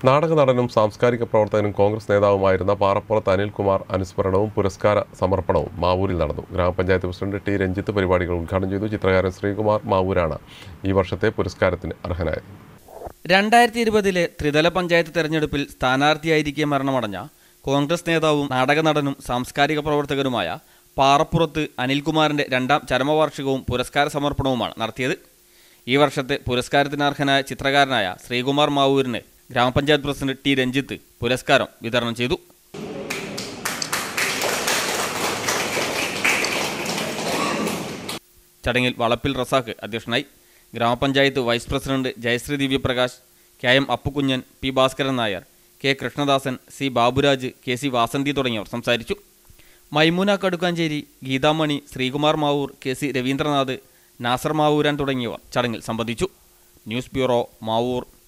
നാടക നടനും സാംസ്കാരിക പ്രവർത്തകനും കോൺഗ്രസ് നേതാവുമായിരുന്ന പാറപ്പുറത്ത് അനിൽകുമാർ അനുസ്മരണവും പുരസ്കാര സമർപ്പണവും മാവൂരിൽ നടന്നു ഗ്രാമപഞ്ചായത്ത് പ്രസിഡന്റ് ടി രഞ്ജിത്ത് പരിപാടികൾ ഉദ്ഘാടനം ചെയ്തു ചിത്രകാരൻ ശ്രീകുമാർ മാവൂരാണ് ഈ വർഷത്തെ പുരസ്കാരത്തിന് അർഹനായത് രണ്ടായിരത്തി ഇരുപതിലെ ത്രിതല പഞ്ചായത്ത് തെരഞ്ഞെടുപ്പിൽ സ്ഥാനാർത്ഥിയായിരിക്കെ മരണമടഞ്ഞ കോൺഗ്രസ് നേതാവും നാടക നടനും സാംസ്കാരിക പ്രവർത്തകനുമായ പാറപ്പുറത്ത് അനിൽകുമാറിന്റെ രണ്ടാം ചരമവാർഷികവും പുരസ്കാര സമർപ്പണവുമാണ് നടത്തിയത് ഈ വർഷത്തെ പുരസ്കാരത്തിന് അർഹനായ ചിത്രകാരനായ ശ്രീകുമാർ മാവൂരിന് ഗ്രാമപഞ്ചായത്ത് പ്രസിഡന്റ് ടി രഞ്ജിത്ത് പുരസ്കാരം വിതരണം ചെയ്തു ചടങ്ങിൽ വളപ്പിൽ റസാഖ് അധ്യക്ഷനായി ഗ്രാമപഞ്ചായത്ത് vice president Jayasree Divyaprakash K M Appukunjan P Bhaskaran Nair K Krishnadasan C Baburaj K C Vasanthi തുടങ്ങിയവർ സംസാരിച്ചു മൈമൂന കടുക്കാഞ്ചേരി ഗീതാമണി ശ്രീകുമാർ മാവൂർ കെ സി രവീന്ദ്രനാഥ് നാസർ മാവൂരാൻ തുടങ്ങിയവർ ചടങ്ങിൽ സംബന്ധിച്ചു ന്യൂസ് ബ്യൂറോ മാവൂർ